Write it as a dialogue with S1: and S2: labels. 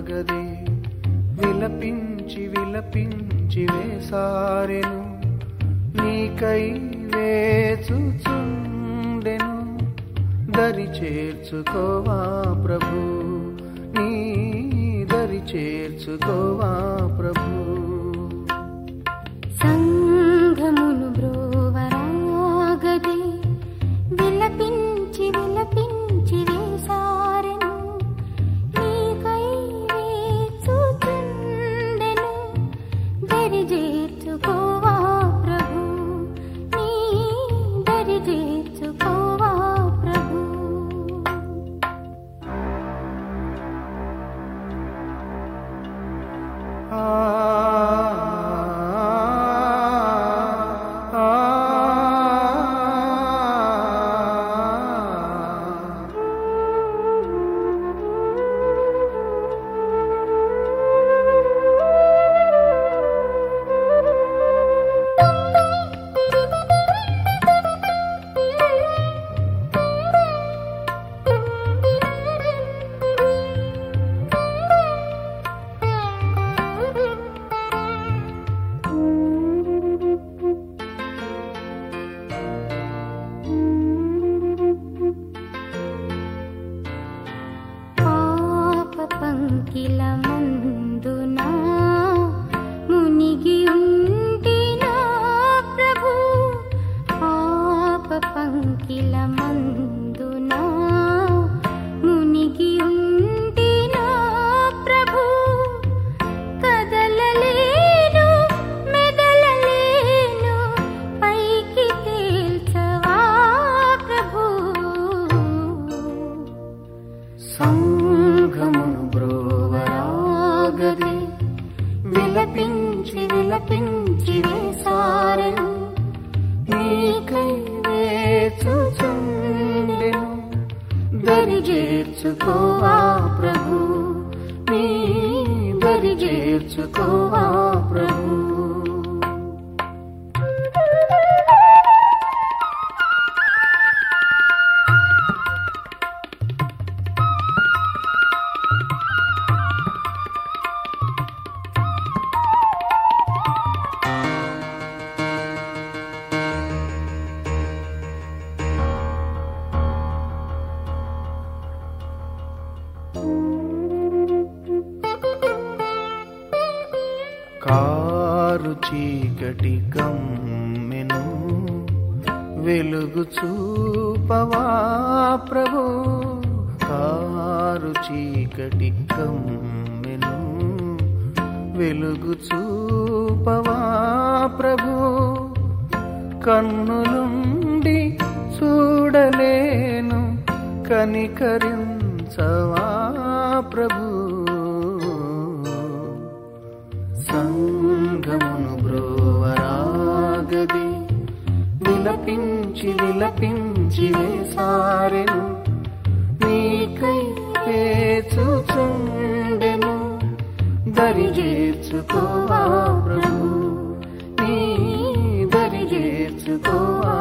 S1: ఆగదే విలపించి విలపించి వేసారెను నీకై వేచుచుండెను దరి చేర్చుకోవా ప్రభు నీ దరి చేర్చుకోవా ప్రభు
S2: సంఘమును బ్రోవరాగదే విలపించి విలపించి వేసారెను నీకై వేచుచుండెను దరి చేర్చుకోవా ప్రభు నీ దరి చేర్చుకోవా ప్రభు
S1: ఆ ఆ
S2: పాప పంకిల మందునా మునిగి ఉంటినా ప్రభు పాప పంకిల మందునా మునిగి ఉంటినా ప్రభు కదలలేను మెదలలేను పైకి తేల్చవా ప్రభు
S1: సంఘమును బ్రోవరాగది విలపించి విలపించి వేసారెను నీకై వేచుచుండెను దరి చేర్చుకోవా ప్రభు నీ దరి చేర్చుకోవా ప్రభు కారు చీకటి కమ్మెను వెలుగు చూపవా ప్రభు కారు చీకటి కమ్మెను వెలుగు చూపవా ప్రభు కన్నులుండి చూడలేను కనికరించవా ప్రభు సంగమును బ్రోవరాగది విలపించి విలపించి వేసారెను నీకై వేచుచుండెను దరి చేర్చుకోవా ప్రభు నీ దరి చేర్చుకోవా